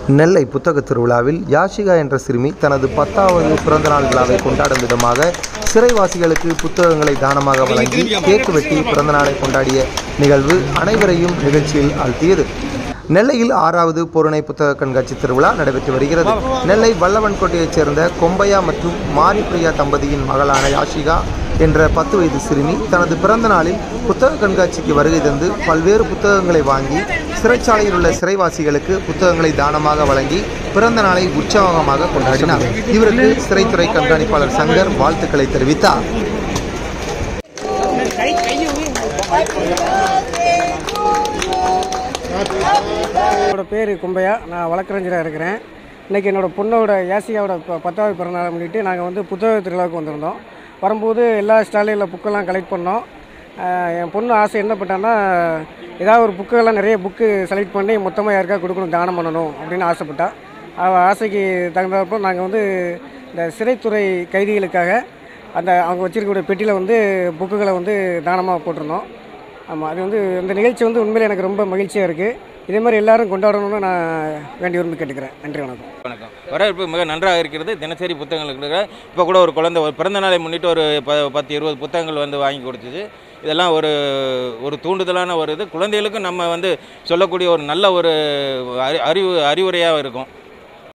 நெல்லை புத்தகத் திருவிழாவில் யாஷிகா என்ற சிறுமி தனது பத்தாவது பிறந்தநாள் விழாவை கொண்டாடும் விதமாக சிறைவாசிகளுக்கு புத்தகங்களை தானமாக வழங்கி கேக்கு வெட்டி பிறந்தநாளை கொண்டாடிய நிகழ்வு அனைவரையும் நிகழ்ச்சியில் ஆழ்த்தியது நெல்லையில் ஆறாவது பொருணை புத்தக கண்காட்சி திருவிழா நடைபெற்று வருகிறது நெல்லை வல்லவன்கோட்டையைச் சேர்ந்த கொம்பையா மற்றும் மாரிப்பிரியா தம்பதியின் மகளான யாஷிகா என்ற பத்து வயது சிறுமி தனது பிறந்த நாளில் புத்தக கண்காட்சிக்கு வருகை தந்து பல்வேறு புத்தகங்களை வாங்கி சிறைச்சாலையில் உள்ள சிறைவாசிகளுக்கு புத்தகங்களை தானமாக வழங்கி பிறந்த நாளை உற்சாகமாக கொண்டாடினார் இவருக்கு சிறைத்துறை கண்காணிப்பாளர் சங்கர் வாழ்த்துக்களை தெரிவித்தார் என்னோட பேர் கும்பையா நான் வழக்கறிஞராக இருக்கிறேன் இன்றைக்கி என்னோட பொண்ணோட யாசிகாவோட ப- பத்தாவது பிறந்தநாளை முன்னிட்டு நாங்கள் வந்து புத்தக திருவிழாவுக்கு வந்திருந்தோம் வரும்போது எல்லா ஸ்டாலையில் புக்கெல்லாம் கலெக்ட் பண்ணோம் ஆஹ் என் பொண்ணு ஆசை என்ன பண்ணான்னா ஏதாவது ஒரு புக்கெல்லாம் நிறைய புக்கு செலக்ட் பண்ணி மொத்தமாக யாருக்கா கொடுக்கணும் தானம் பண்ணணும் அப்படின்னு ஆசைப்பட்டா அவள் ஆசைக்கு தகுந்தப்போ நாங்கள் வந்து இந்த சிறைத்துறை கைதிகளுக்காக அந்த அவங்க வச்சிருக்கக்கூடிய பெட்டியில் வந்து புக்குகளை வந்து தானமாக போட்டிருந்தோம் ஆமாம் அது வந்து இந்த நிகழ்ச்சி வந்து உண்மையில் எனக்கு ரொம்ப மகிழ்ச்சியாக இருக்குது இதே மாதிரி எல்லாரும் கொண்டாடணும்னு நான் வேண்டி விரும்பி கேட்டுக்கிறேன் நன்றி வணக்கம் வணக்கம் வரவேற்பு மிக நன்றாக இருக்கிறது தினசரி புத்தகங்களுக்கு இப்போ கூட ஒரு குழந்தை ஒரு பிறந்த நாளை முன்னிட்டு ஒரு ப பத்து இருபது புத்தகங்கள் வந்து வாங்கி கொடுத்துச்சு இதெல்லாம் ஒரு ஒரு தூண்டுதலான ஒரு இது குழந்தைகளுக்கும் நம்ம வந்து சொல்லக்கூடிய ஒரு நல்ல ஒரு அறி அறிவு அறிவுரையாக இருக்கும்